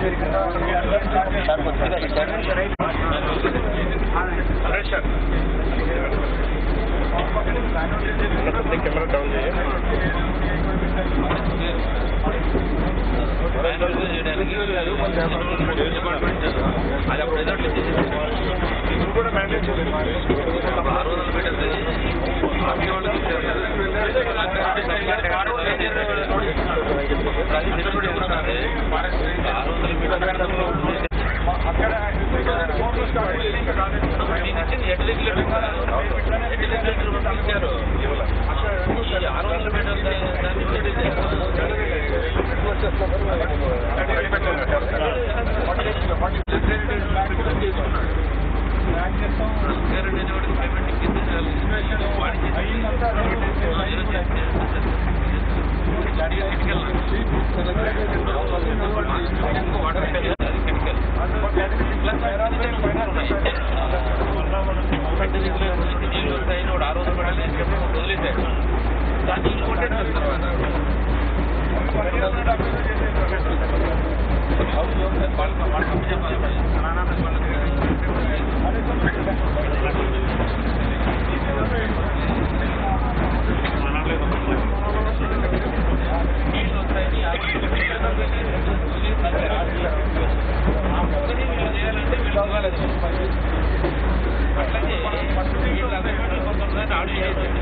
Camera down చేయండి అది అప్పుడు ఏదో అట్లా చేసేసారు. ఇప్పుడు కూడా మేనేజ్ చేయలేదు అప్పుడు ఆరు వందల మీటర్లు అన్ని వాళ్ళకి ఇచ్చారు. అది నిలబడి ఉన్నారు. ఆరు వందల మీటర్లు అక్కడ స్టార్ట్ చేసి నేను ఇచ్చింది ఎడ్ లెగ్యులేటర్ ఎడ్ లెగ్యులేటర్ పంపించారు ఈ ఆరు వందల మీటర్ల దాన్ని వదిలేశాడు దాన్ని వీళ్ళు కొట్టేస్తారు తర్వాత అట్లాగే వీళ్ళందరూ కొంతమంది ఆడియో చేశారు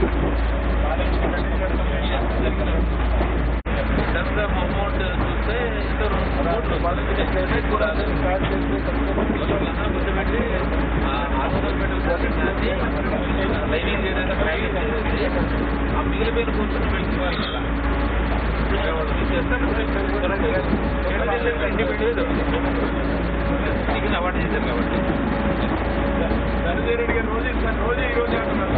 టర్మ్స్ ఆఫ్ అమౌంట్ చూస్తే ఇద్దరు కోట్లు వాళ్ళకి కూడా గుర్తుపెట్టి ఆరు వందల మీటర్లు పోటీ లైనింగ్ ఏదైనా ప్రైవేట్ చేసేసి ఆ మిగిలిపోయిన కూర్చొని వెళ్ళిపోవాలి కదా చేస్తారు లేదు నీకు అవార్డు చేశారు కాబట్టి ధనంజయ రెడ్డి గారు రోజు ఇస్తాను రోజు ఈ రోజు అంటున్నారు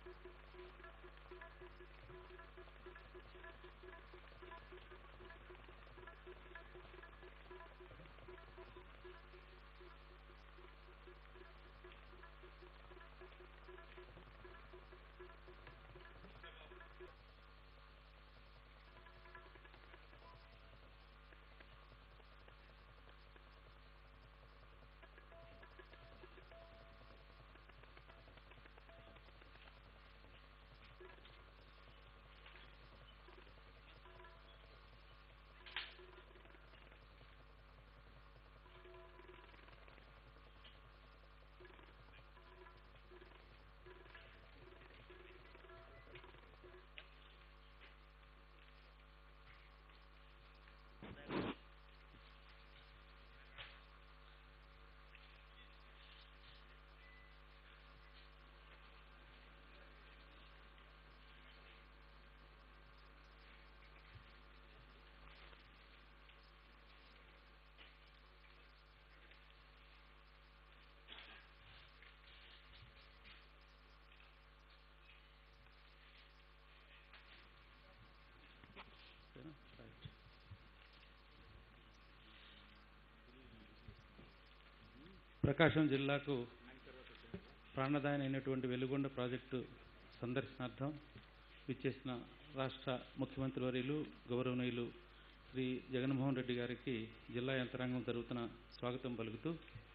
ప్రకాశం జిల్లాకు ప్రాణదాయన అయినటువంటి వెలుగొండ ప్రాజెక్టు సందర్శనార్థం విచ్చేసిన రాష్ట్ర ముఖ్యమంత్రి వర్యులు గౌరవనీయులు శ్రీ జగన్మోహన్ రెడ్డి గారికి జిల్లా యంత్రాంగం జరుగుతున్న స్వాగతం పలుకుతూ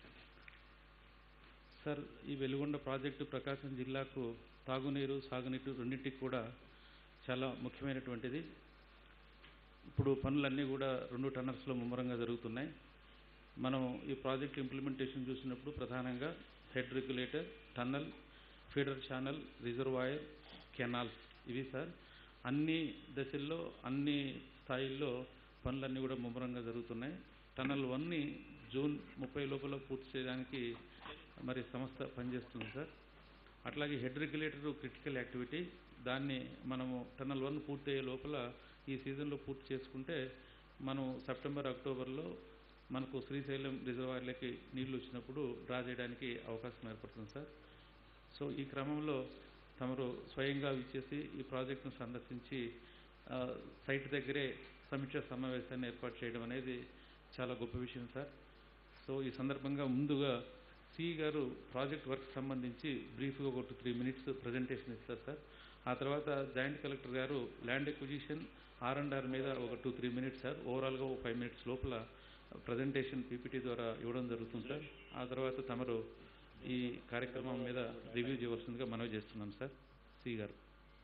సార్ ఈ వెలుగొండ ప్రాజెక్టు ప్రకాశం జిల్లాకు తాగునీరు సాగునీరు రెండింటికి కూడా చాలా ముఖ్యమైనటువంటిది ఇప్పుడు పనులన్నీ కూడా రెండు టన్నర్స్లో ముమ్మరంగా జరుగుతున్నాయి మనం ఈ ప్రాజెక్ట్ ఇంప్లిమెంటేషన్ చూసినప్పుడు ప్రధానంగా head regulator tunnel feeder channel reservoir canals ఇవి సార్ అన్ని దశల్లో అన్ని స్థాయిల్లో పనులన్నీ కూడా ముమ్మరంగా జరుగుతున్నాయి టన్నల్ వన్ని జూన్ ముప్పై లోపల పూర్తి చేయడానికి మరి సంస్థ పనిచేస్తుంది సార్ అట్లాగే హెడ్ రెగ్యులేటర్ క్రిటికల్ యాక్టివిటీ దాన్ని మనము టన్నల్ వన్ పూర్తయ్యే లోపల ఈ సీజన్లో పూర్తి చేసుకుంటే మనం సెప్టెంబర్ అక్టోబర్లో మనకు శ్రీశైలం రిజర్వాయర్లకి నీళ్లు వచ్చినప్పుడు డ్రా చేయడానికి అవకాశం ఏర్పడుతుంది సార్ సో ఈ క్రమంలో తమరు స్వయంగా విచ్చేసి ఈ ప్రాజెక్టును సందర్శించి ఆ, సైట్ దగ్గరే సమీక్ష సమావేశాన్ని ఏర్పాటు చేయడం అనేది చాలా గొప్ప విషయం సార్ సో ఈ సందర్భంగా ముందుగా సి గారు ప్రాజెక్ట్ వర్క్ సంబంధించి బ్రీఫ్గా ఒక టూ త్రీ మినిట్స్ ప్రజెంటేషన్ ఇస్తారు సార్ ఆ తర్వాత జాయింట్ కలెక్టర్ గారు land acquisition R and R మీద ఒక టూ త్రీ మినిట్స్ సార్ ఓవరాల్గా ఒక ఫైవ్ మినిట్స్ లోపల ప్రజెంటేషన్ పీపీటీ ద్వారా ఇవ్వడం జరుగుతుంది సార్ ఆ తర్వాత తమరు ఈ కార్యక్రమం మీద రివ్యూ చేయవలసిందిగా మనవి చేస్తున్నాం సార్ సి గారు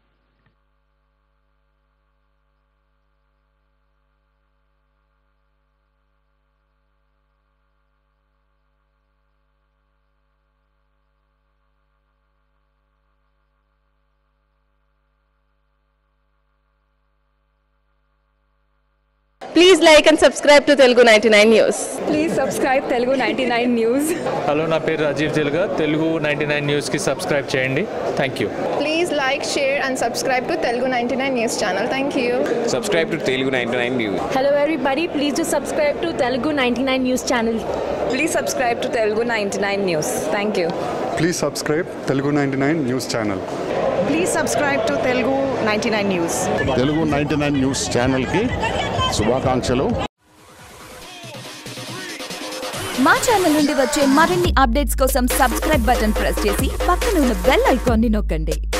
Please like and subscribe to Telugu 99 News. Please subscribe Telugu ninety nine news hello నా పేరు రాజీవ్ తెలుగా తెలుగు నైంటీ నైన్ న్యూస్కి సబ్స్క్రైబ్ చేయండి thank you Please like, share, and subscribe to Telugu 99 News channel. Thank you. subscribe to Telugu 99 News. Hello everybody, please do subscribe to Telugu 99 News channel. Please subscribe to Telugu ninety nine news thank you please subscribe Telugu ninety nine news channel please subscribe to Telugu ninety nine news Telugu ninety nine news ఛానల్కి శుభాకాంక్షలు మా channel నుండి వచ్చే మరిన్ని updates కోసం subscribe button press చేసి పక్కన ఉన్న బెల్ ఐకాన్ని నొక్కండి